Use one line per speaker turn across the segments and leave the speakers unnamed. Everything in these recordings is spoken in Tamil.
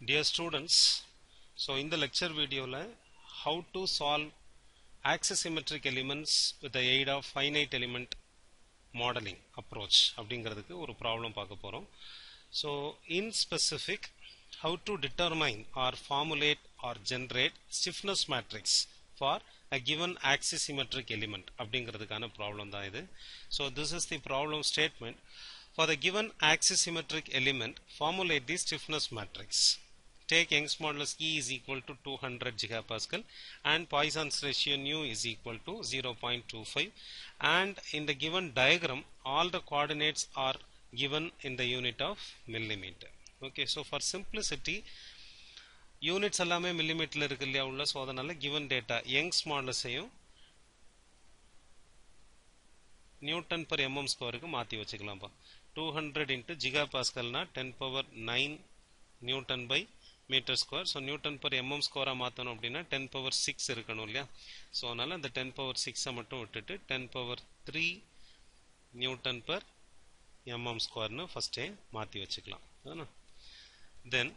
Dear students, so in the lecture video la how to solve axisymmetric elements with the aid of finite element modeling approach அப்படிங்கிறதுக்கு ஒரு ப்ராப்ளம் பார்க்க போகிறோம் so in specific how to determine or formulate or generate stiffness matrix for a given axisymmetric element அப்படிங்கிறதுக்கான ப்ராப்ளம் தான் இது so this is the problem statement for the given axisymmetric element formulate the stiffness matrix take Young's modulus E is equal to 200 gigapascal and Poisson's ratio nu is equal to 0.25 and in the given diagram all the coordinates are given in the unit of millimeter okay so for simplicity units எல்லாமே மில்லிமீட்டரில் இருக்கு இல்லையா உள்ள ஸோ அதனால கிவன் டேட்டா யங்ஸ் மாடலஸையும் நியூட்டன் பர் எம்எம் ஸ்கொயருக்கு மாற்றி வச்சுக்கலாம்ப்பா டூ ஹண்ட்ரட் இன்ட்டு ஜிகா பாஸ்கல்னா ten power nine newton by metre square so newton per mm ஸ்கொயராக மாற்றணும் அப்படின்னா டென் பவர் சிக்ஸ் இருக்கணும் இல்லையா ஸோ அதனால் அந்த டென் பவர் சிக்ஸை மட்டும் விட்டுட்டு ten power three newton per mm ஸ்கொயர்னு ஃபஸ்ட்டே மாற்றி வச்சுக்கலாம் then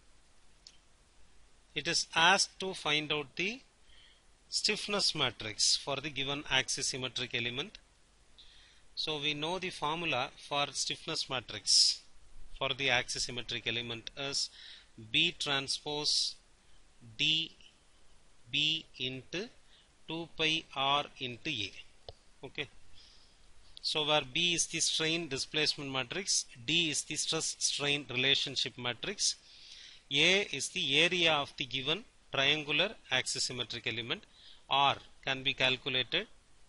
it is asked to find out the stiffness matrix for the given axisymmetric element so we know the formula for stiffness matrix for the axisymmetric element is b transpose d b into 2 pi r into a okay so where b is the strain displacement matrix d is the stress strain relationship matrix a is the area of the given triangular axisymmetric element R can be calculated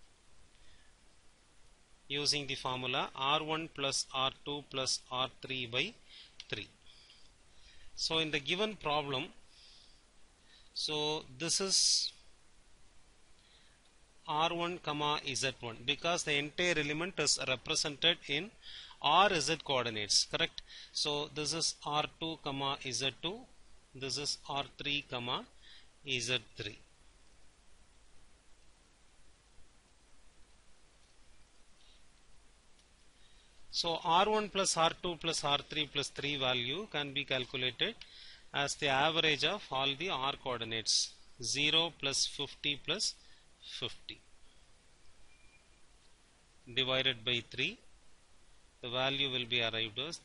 using the formula R1 plus R2 plus R3 by 3. So in the given problem, so this is R1 comma Z1 because the entire element is represented in RZ coordinates correct so this is R2 comma Z2 this is R3 comma Z3 so R1 plus R2 plus R3 plus 3 value can be calculated as the average of all the R coordinates 0 plus 50 plus 50 divided by 3 the value will be arrived as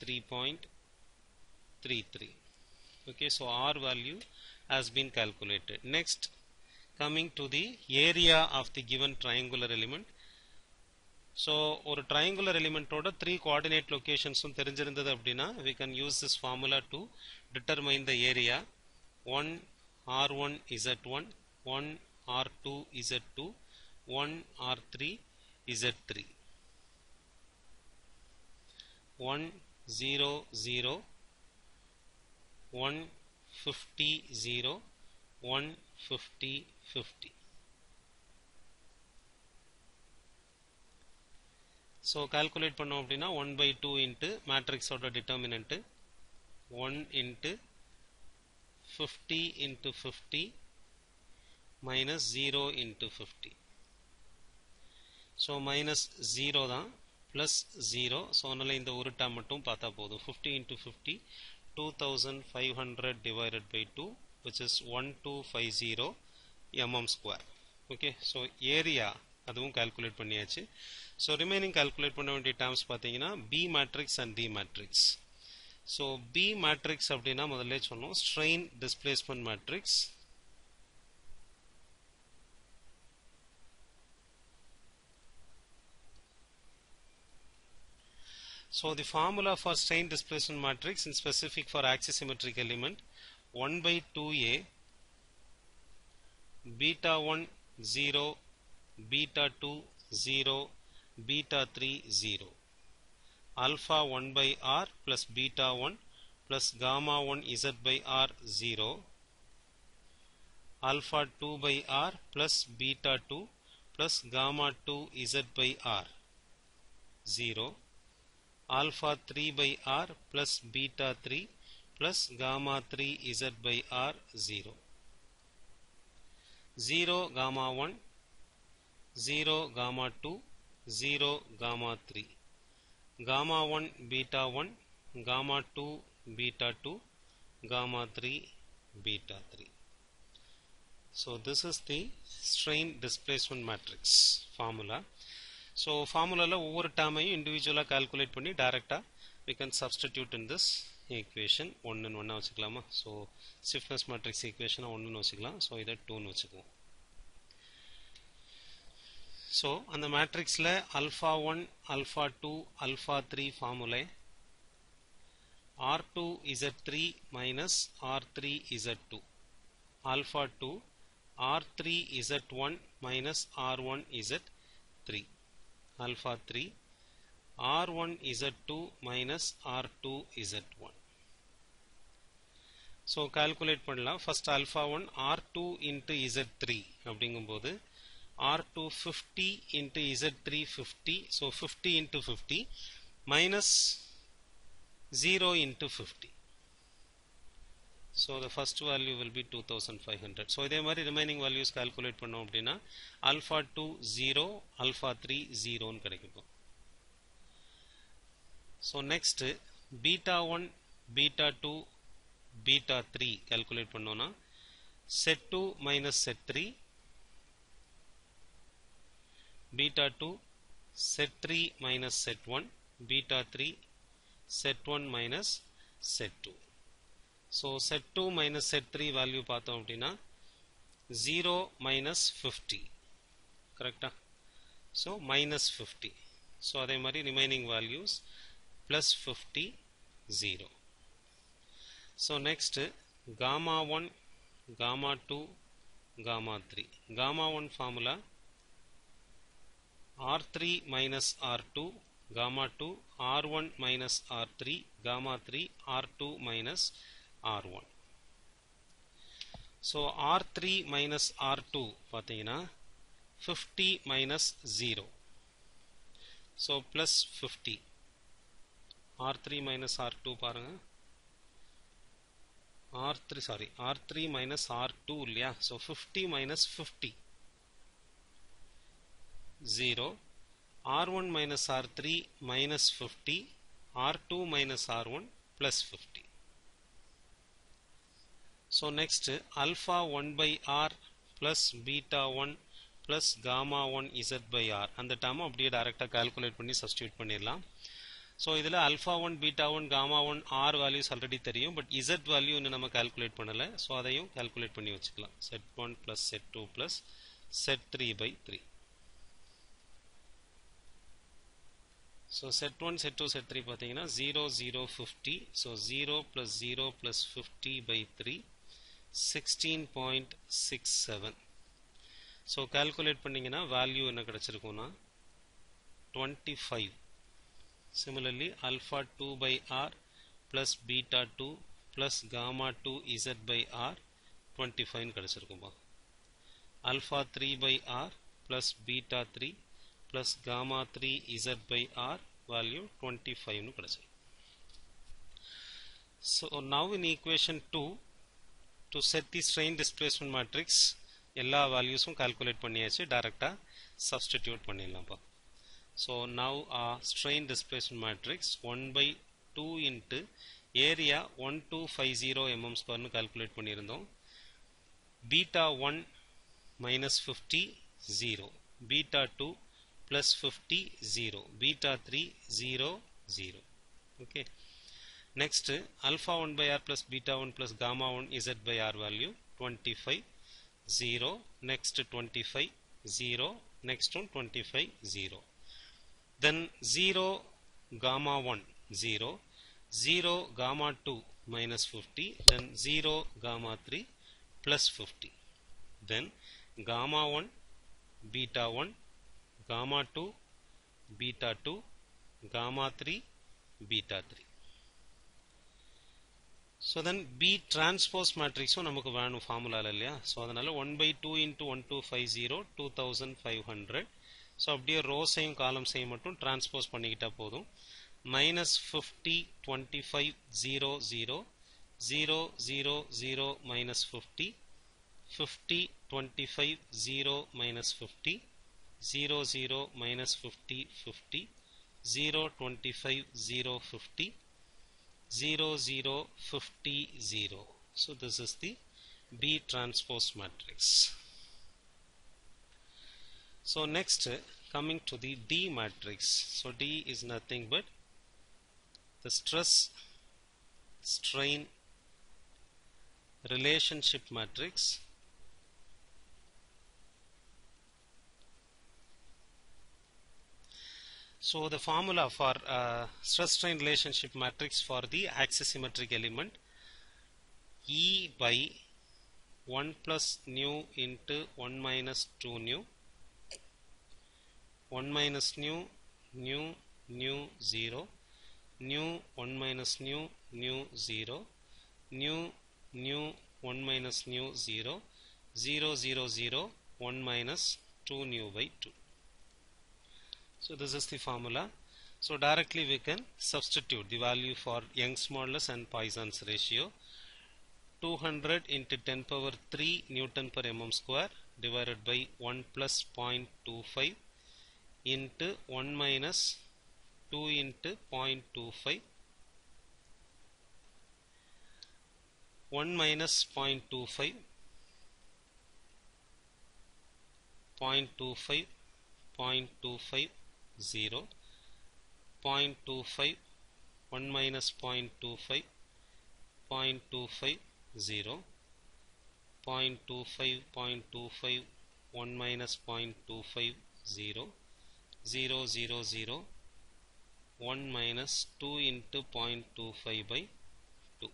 33.33 okay so r value has been calculated next coming to the area of the given triangular element so ஒரு triangular element ஓட த்ரீ coordinate locations தெரிஞ்சிருந்தது அப்படின்னா we can use this formula to determine the area 1 r1 z1 1 r2 z2 1 r3 z3 one zero zero one fifty zero one fifty fifty so calculate பண்ணோம் அப்படின்னா ஒன் பை டூ இன்ட்டு மேட்ரிக்ஸோட determinant one into fifty into fifty minus zero into fifty so minus zero தான் ப்ளஸ் ஜீரோ ஸோ அதனால் இந்த ஒரு டேம் மட்டும் பார்த்தா போதும் fifty into fifty two thousand five hundred divided by two which is one two five zero mm square okay so area அதுவும் கால்குலேட் பண்ணியாச்சு ஸோ ரிமைனிங் கால்குலேட் பண்ண வேண்டிய டேர்ம்ஸ் பார்த்தீங்கன்னா B matrix and D matrix so B matrix அப்படின்னா முதல்ல சொன்னோம் strain displacement matrix So the formula for strain displacement matrix in specific for axisymmetric element 1 by 2a beta 1 0 beta 2 0 beta 3 0 alpha 1 by r plus beta 1 plus gamma 1 z by r 0 alpha 2 by r plus beta 2 plus gamma 2 z by r 0 alpha 3 by r plus beta 3 plus gamma 3 z by r 0 0 gamma 1 0 gamma 2 0 gamma 3 gamma 1 beta 1 gamma 2 beta 2 gamma 3 beta 3 so this is the strain displacement matrix formula so formulaல ஒவ்வொரு டேர்மையும் இண்டிவிஜுவலாக கால்குலேட் பண்ணி டைரெக்டாக we can substitute in this equation ஒன்றுன்னு ஒன்றா வச்சுக்கலாமா ஸோ stiffness matrix equation ஒன்றுன்னு வச்சுக்கலாம் ஸோ இதை டூன்னு வச்சுக்குவோம் ஸோ அந்த மேட்ரிக்ஸில் alpha one alpha two alpha three ஃபார்முலை R two Z three minus R three Z two alpha two R three Z one minus R one Z three alpha three R one Z two minus R two Z one so calculate பண்ணலாம் first alpha one R two into Z three அப்படிங்கும்போது R2 50 into Z3 50 so 50 into 50 minus 0 into 50 so the first value will be 2500 so இதே மாதிரி remaining values calculate பண்ணோம் அப்படின்னா alpha 2 0 alpha 3 0 ன்னு கிடைக்கும் so next beta 1 beta 2 beta 3 calculate பண்ணோம்னா set 2 minus set 3 beta 2 set 3 minus set 1 beta 3 set 1 minus set 2 so set 2 minus set 3 value பார்த்தோம் அப்படின்னா 0 minus 50 கரெக்டா so minus 50 so அதே மாதிரி remaining values plus 50 0 so next gamma 1 gamma 2 gamma 3 gamma 1 formula R3 minus R2 gamma 2 R1 minus R3 gamma 3 R2 minus R1 so R3 minus R2 பார்த்தீங்கன்னா 50 minus 0 so plus 50 R3 minus R2 பாருங்க R3 sorry R3 minus R2 இல்லையா so 50 minus 50 0 r1 minus r3 minus 50 r2 minus r1 plus 50 so next alpha 1 by r plus beta 1 plus gamma 1 z by r அந்த டேர்ம் அப்படியே டைரெக்டாக கால்குலேட் பண்ணி சப்ஸ்டியூட் பண்ணிடலாம் ஸோ இதில் alpha one beta one gamma one R values already தெரியும் பட் இசட் வேல்யூ இன்னும் நம்ம கால்குலேட் பண்ணலை ஸோ அதையும் கால்குலேட் பண்ணி வச்சுக்கலாம் Z one plus Z two plus Z three by three So set 1, set 2, set 3 பார்த்தீங்கன்னா 0, 0, 50. So 0 plus 0 plus 50 by 3, 16.67. So calculate பண்ணிங்கன்னா value என்ன கிடைச்சிருக்கும்னா 25. Similarly, alpha 2 by r plus beta 2 plus gamma 2 z by r 25 கிடைச்சிருக்கும்பா alpha 3 by r plus beta 3 plus gamma 3 z by r value 25 னு கிடைச்சிரும் so now in equation 2 to set the strain displacement matrix எல்லா வேல்யூஸும் கால்குலேட் பண்ணியாச்சு டைரக்டா சப்ஸ்டிடியூட் பண்ணிடலாம்ப்பா so now our strain displacement matrix 1 by 2 into area 1250 mm square னு கால்குலேட் பண்ணியிருந்தோம் beta 1 minus 50 0 beta 2 plus 50 0 beta 3 0 0 okay next alpha 1 by r plus beta 1 plus gamma 1 z by r value 25 0 next 25 0 next one 25 0 then 0 gamma 1 0 0 gamma 2 minus 50 then 0 gamma 3 plus 50 then gamma 1 beta 1 gamma 2 beta 2 gamma 3 beta 3 so then b transpose matrixும் நமக்கு வேணும் ஃபார்முலால இல்லையா ஸோ அதனால one by two into one two five zero two thousand five hundred so அப்படியே ரோஸையும் காலம்ஸையும் மட்டும் டிரான்ஸ்போஸ் பண்ணிக்கிட்டா போதும் minus fifty twenty five zero zero zero zero zero minus fifty fifty twenty five zero minus fifty zero zero minus fifty fifty zero twenty five zero fifty 0 0 50 0 so this is the B transpose matrix so next coming to the D matrix so D is nothing but the stress strain relationship matrix so the formula for uh, stress strain relationship matrix for the axisymmetric element E by 1 plus nu into 1 minus 2 nu 1 minus nu nu nu 0 nu 1 minus nu nu 0 nu nu 1 minus nu 0 0 0 0 1 minus 2 nu by 2 so this is the formula so directly we can substitute the value for Young's modulus and Poisson's ratio 200 into 10 power 3 Newton per mm square divided by 1 plus 0.25 into 1 minus 2 into 0.25 1 minus 0.25 0.25 0.25 0 0.25 1 minus 0.25 0.25 0 0.25 0.25 1 minus 0.25 0 0 0 0 1 minus 2 into 0.25 by 2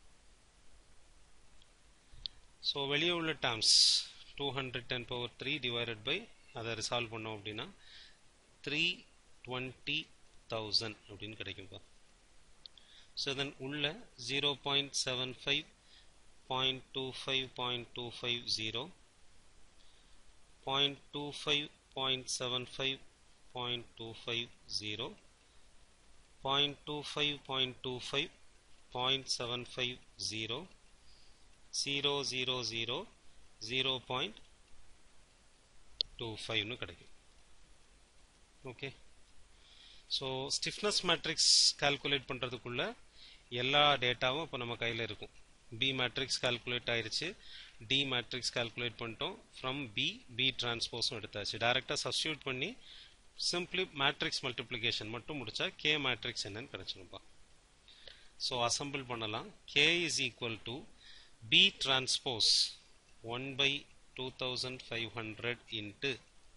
so வெளியே உள்ள terms two hundred ten power three divided by அதை ரிசால்வ் பண்ணோம் அப்படின்னா த்ரீ டுவெண்ட்டி தௌசண்ட் அப்படின்னு கிடைக்கும்பா ஸோ தென் உள்ள zero point seven five point two five point two five zero point two five point seven five point two five zero point two five point two five point seven five zero zero zero zero zero point two ஃபைவ்னு கிடைக்கும் okay so stiffness matrix calculate பண்ணுறதுக்குள்ள எல்லா டேட்டாவும் இப்போ நம்ம கையில் இருக்கும் பி மேட்ரிக்ஸ் கால்குலேட் ஆயிருச்சு டி மேட்ரிக்ஸ் கால்குலேட் பண்ணிட்டோம் ஃப்ரம் பி பி டிரான்ஸ்போஸும் எடுத்தாச்சு டைரெக்டாக சப்ஸ்டியூட் பண்ணி சிம்பிளி மேட்ரிக்ஸ் மல்டிப்ளிகேஷன் மட்டும் முடிச்சா கே மேட்ரிக்ஸ் என்னன்னு கிடைச்சிருப்பா ஸோ அசம்பிள் பண்ணலாம் K is equal to B transpose one by two thousand five hundred into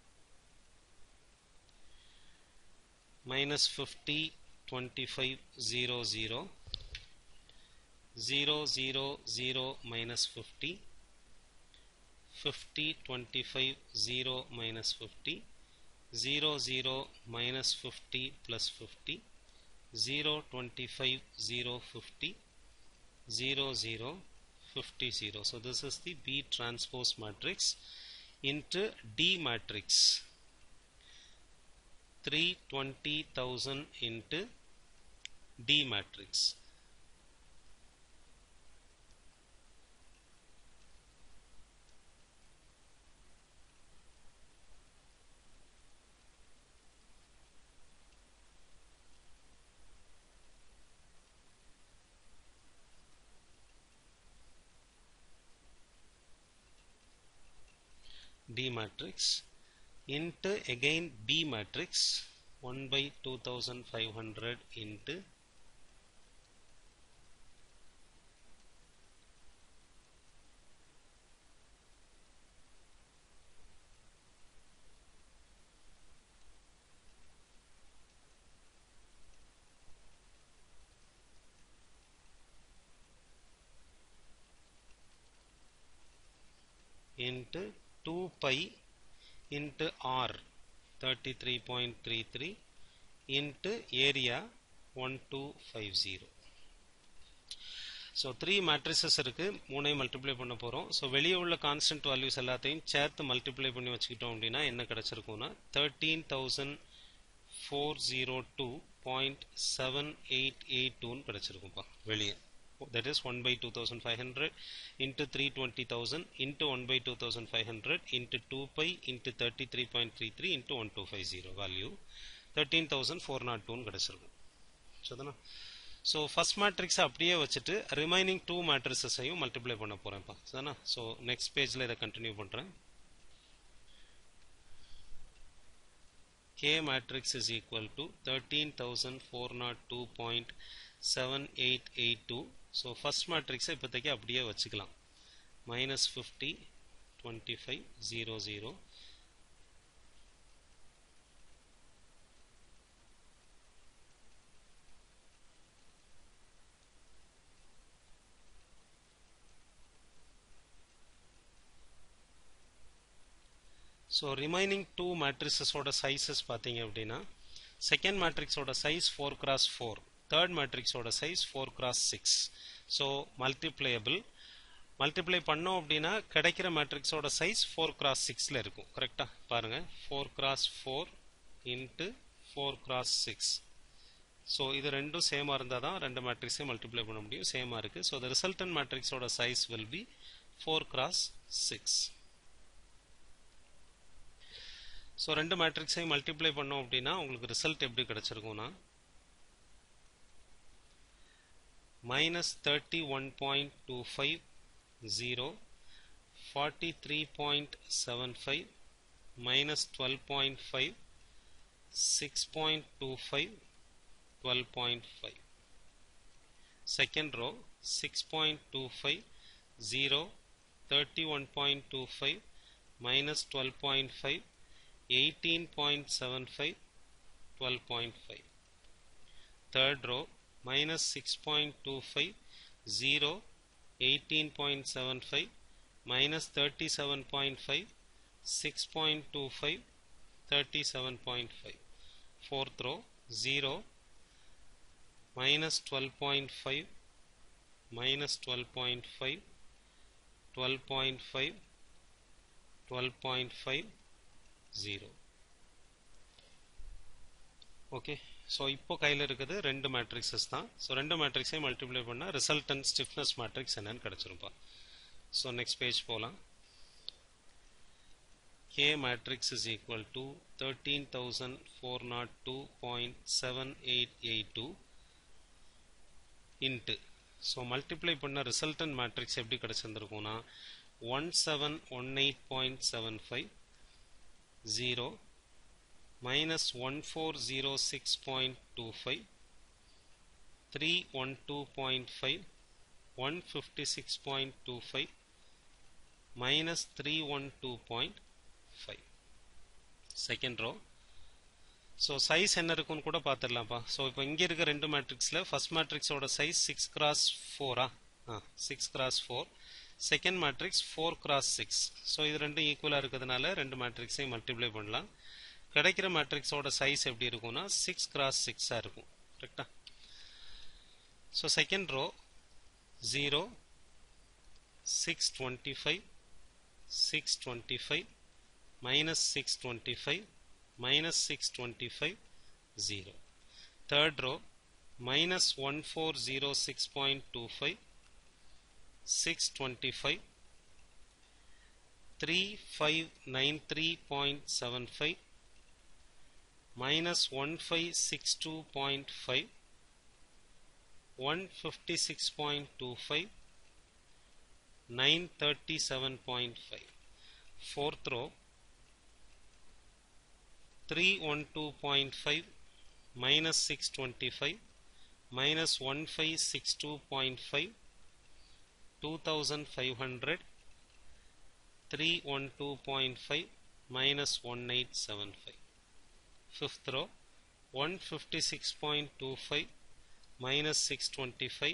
minus 50 25 0 0 0 0 0 minus 50 50 25 0 minus 50 0 0 minus 50 plus 50 0 25 0 50 0 0 50 0 so this is the B transpose matrix into D matrix 320,000 into D matrix. D matrix into again B matrix 1 by 2500 into into 2 pi into R 33.33 into area 1250 so three matrices இருக்கு மூணையும் மல்டிப்ளை பண்ண போகிறோம் ஸோ வெளியே உள்ள கான்ஸ்டன்ட் வேல்யூஸ் எல்லாத்தையும் சேர்த்து மல்டிப்ளை பண்ணி வச்சுக்கிட்டோம் அப்படின்னா என்ன கிடச்சிருக்கும்னா thirteen thousand four zero two point seven eight eight டூன்னு கிடச்சிருக்கும்ப்பா வெளியே that is 1 by 2500 into 320,000 into 1 by 2500 into 2 pi into 33.33 into 1250 value 13,402 கிடைச்சிருக்கும் சரிதானா ஸோ ஃபர்ஸ்ட் மேட்ரிக்ஸை அப்படியே வச்சுட்டு ரிமைனிங் டூ மேட்ரிசஸையும் மல்டிப்ளை பண்ண போகிறேன்ப்பா சரிண்ணா ஸோ நெக்ஸ்ட் பேஜில் இதை கண்டினியூ பண்ணுறேன் K matrix is equal to 13,402.7882 so first மேட்ரிக்ஸை இப்போதைக்கு அப்படியே வச்சுக்கலாம் minus fifty twenty five zero zero so remaining two மேட்ரிசஸோட சைஸஸ் பார்த்தீங்க அப்படின்னா செகண்ட் மேட்ரிக்ஸோட size four cross four third மேட்ரிக்ஸோட size four cross six so multipliable multiply பண்ணோம் அப்படின்னா கிடைக்கிற மேட்ரிக்ஸோட சைஸ் ஃபோர் கிராஸ் சிக்ஸில் இருக்கும் கரெக்டாக பாருங்கள் four cross four into four cross six so இது ரெண்டும் சேமாக இருந்தால் தான் ரெண்டு மேட்ரிக்ஸையும் மல்டிப்ளை பண்ண முடியும் சேமாக இருக்குது ஸோ த ரிசல்டன் மேட்ரிக்ஸோட size will be four cross six so ரெண்டு மேட்ரிக்ஸையும் மல்டிப்ளை பண்ணோம் அப்படின்னா உங்களுக்கு ரிசல்ட் எப்படி கிடச்சிருக்கும்னா minus thirty one point two five zero forty three point seven five minus twelve point five six point two five twelve point five second row six point two five zero thirty one point two five minus twelve point five 18.75 12.5 third row minus 6.25 0 18.75 minus 37.5 6.25 37.5 fourth row 0 minus 12.5 minus 12.5 12.5 12.5 zero okay so இப்போ கையில் இருக்குது ரெண்டு மேட்ரிக்ஸஸ் தான் ஸோ ரெண்டு மேட்ரிக்ஸையும் மல்டிப்ளை பண்ணால் ரிசல்டன் ஸ்டிஃப்னஸ் மேட்ரிக்ஸ் என்னன்னு கிடச்சிருப்பா ஸோ நெக்ஸ்ட் பேஜ் போகலாம் K matrix is equal to thirteen thousand four nought two point seven eight eight two into so multiply பண்ண ரிசல்டன் மேட்ரிக்ஸ் எப்படி கிடச்சிருந்துருக்கும்னா one seven one eight point seven five 0 minus 1406.25 312.5 156.25 minus 312.5 second row so size என்ன இருக்குன்னு கூட பார்த்துடலாம்ப்பா ஸோ இப்போ இங்கே இருக்க ரெண்டு மேட்ரிக்ஸில் ஃபர்ஸ்ட் மேட்ரிக்ஸோட சைஸ் சிக்ஸ் கிராஸ் ஃபோரா ஆ six cross four second matrix four cross six so இது ரெண்டும் ஈக்குவலாக இருக்கிறதுனால ரெண்டு மேட்ரிக்ஸையும் மல்டிப்ளை பண்ணலாம் கிடைக்கிற மேட்ரிக்ஸோட சைஸ் எப்படி இருக்கும்னா சிக்ஸ் கிராஸ் சிக்ஸாக இருக்கும் கரெக்டா so second row zero six twenty five six twenty five minus six twenty five minus six twenty five zero third row minus one four zero six point two five 625 3593.75 minus 1562.5 156.25 937.5 fourth row 312.5 minus 625 minus 1562.5 2500 312.5 minus 1875 fifth row 156.25 minus 625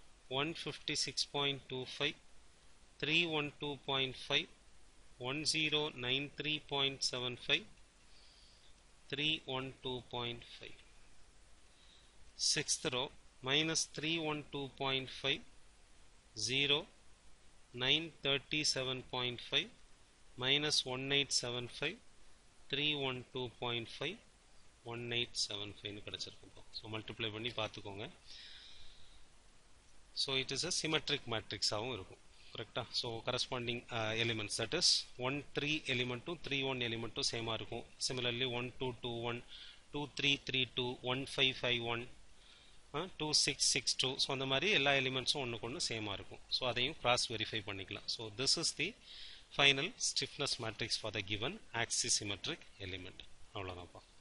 156.25 312.5 1093.75 312.5 sixth row minus 312.5 0 937.5 minus 1875 312.5 1875 கிடைச்சிருக்கும் ஸோ மல்டிப்ளை பண்ணி பார்த்துக்கோங்க so it is a symmetric மேட்ரிக்ஸாகவும் இருக்கும் கரெக்டாக so corresponding elements that is one three எலிமெண்ட்டும் த்ரீ ஒன் எலிமெண்ட்டும் சேமாக இருக்கும் similarly one two two one two three three two one five five one two six six two so அந்த மாதிரி எல்லா எலிமெண்ட்ஸும் ஒன்றுக்கு ஒன்று சேமாக இருக்கும் ஸோ அதையும் கிராஸ் வெரிஃபை பண்ணிக்கலாம் so this is the final stiffness matrix for the given axisymmetric element அவ்வளோதான்ப்பா